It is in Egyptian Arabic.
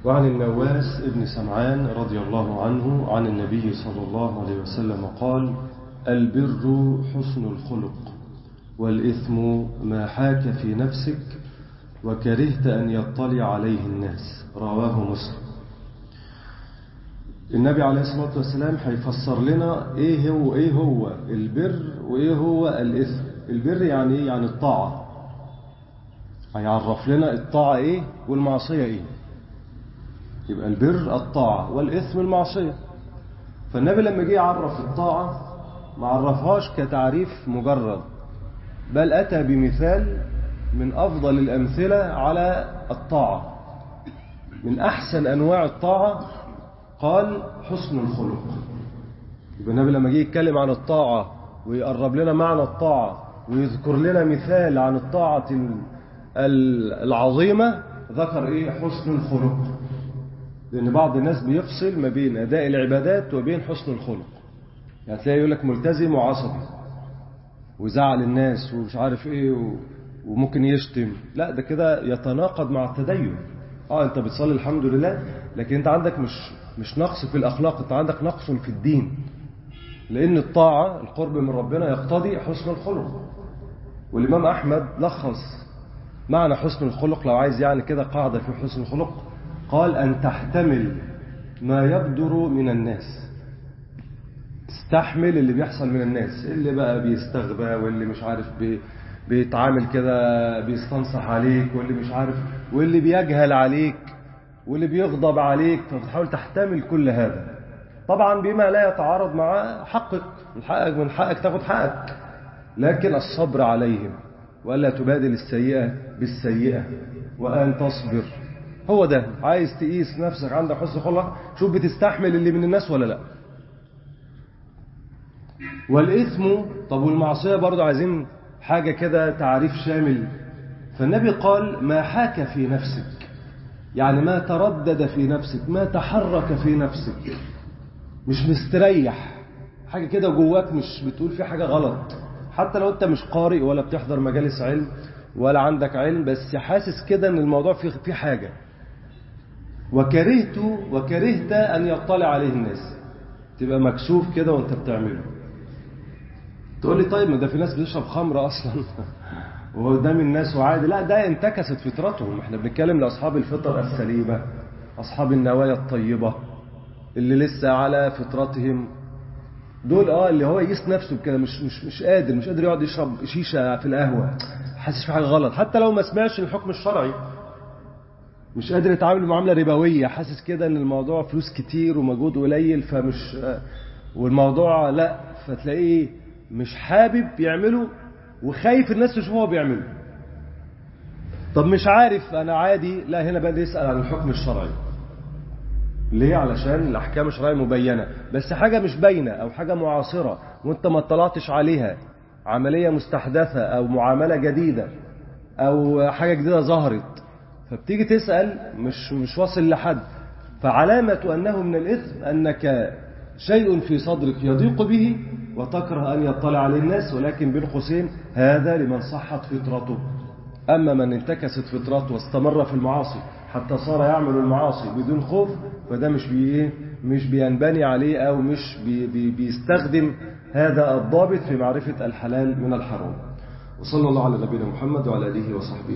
وعن النواس ابن سمعان رضي الله عنه عن النبي صلى الله عليه وسلم قال البر حسن الخلق والإثم ما حاك في نفسك وكرهت أن يطلع عليه الناس رواه مسلم النبي عليه الصلاة والسلام هيفسر لنا ايه هو ايه هو البر وايه هو الاثم البر يعني ايه يعني الطاعة هيعرف لنا الطاعة ايه والمعصية ايه يبقى البر الطاعة والاثم المعصية فالنبي لما جه يعرف الطاعة ما عرفهاش كتعريف مجرد بل أتى بمثال من أفضل الأمثلة على الطاعة من أحسن أنواع الطاعة قال حسن الخلق يبقى النبي لما جه يتكلم عن الطاعة ويقرب لنا معنى الطاعة ويذكر لنا مثال عن الطاعة العظيمة ذكر ايه حسن الخلق لأن بعض الناس بيفصل ما بين أداء العبادات وبين حسن الخلق يعني تلاقي يقول لك ملتزم وعصبي ويزعل الناس ومش عارف ايه و... وممكن يشتم لا ده كده يتناقض مع التدين اه انت بتصلي الحمد لله لكن انت عندك مش مش نقص في الاخلاق انت عندك نقص في الدين لان الطاعه القرب من ربنا يقتضي حسن الخلق والامام احمد لخص معنى حسن الخلق لو عايز يعني كده قاعده في حسن الخلق قال ان تحتمل ما يبدر من الناس تستحمل اللي بيحصل من الناس اللي بقى بيستغبى واللي مش عارف بي بيتعامل كده بيستنصح عليك واللي مش عارف واللي بيجهل عليك واللي بيغضب عليك فبتحاول تحتمل كل هذا طبعا بما لا يتعارض مع حقك من حقك من حقك تاخد حقك لكن الصبر عليهم وألا تبادل السيئة بالسيئة وأن تصبر هو ده عايز تقيس نفسك عندك حسن خلق شوف بتستحمل اللي من الناس ولا لا والإثم طب والمعصية برضو عايزين حاجة كده تعريف شامل فالنبي قال ما حاك في نفسك يعني ما تردد في نفسك ما تحرك في نفسك مش مستريح حاجة كده جواك مش بتقول في حاجة غلط حتى لو انت مش قارئ ولا بتحضر مجالس علم ولا عندك علم بس حاسس كده ان الموضوع فيه في حاجة وكرهت وكرهت ان يطلع عليه الناس تبقى مكسوف كده وانت بتعمله تقول لي طيب ما ده في ناس بتشرب خمر اصلا وقدام الناس وعادي لا ده انتكست فطرتهم احنا بنتكلم لاصحاب الفطر السليمه اصحاب النوايا الطيبه اللي لسه على فطرتهم دول اه اللي هو يقيس نفسه بكده مش مش مش قادر مش قادر يقعد يشرب شيشه في القهوه حاسس في حاجه غلط حتى لو ما سمعش الحكم الشرعي مش قادر يتعامل معامله ربويه حاسس كده ان الموضوع فلوس كتير ومجهود قليل فمش والموضوع لا فتلاقيه مش حابب يعمله وخايف الناس تشوفه هو بيعمله طب مش عارف انا عادي لا هنا بقى يسال عن الحكم الشرعي ليه علشان الاحكام الشرعيه مبينه بس حاجه مش باينه او حاجه معاصره وانت ما اطلعتش عليها عمليه مستحدثه او معامله جديده او حاجه جديده ظهرت فبتيجي تسال مش مش واصل لحد فعلامه انه من الاثم انك شيء في صدرك يضيق به وتكره أن يطلع عليه الناس ولكن بين قوسين هذا لمن صحت فطرته أما من انتكست فطرته واستمر في المعاصي حتى صار يعمل المعاصي بدون خوف فده مش بي مش بينبني عليه أو مش بي بي بيستخدم هذا الضابط في معرفة الحلال من الحرام وصلى الله على نبينا محمد وعلى آله وصحبه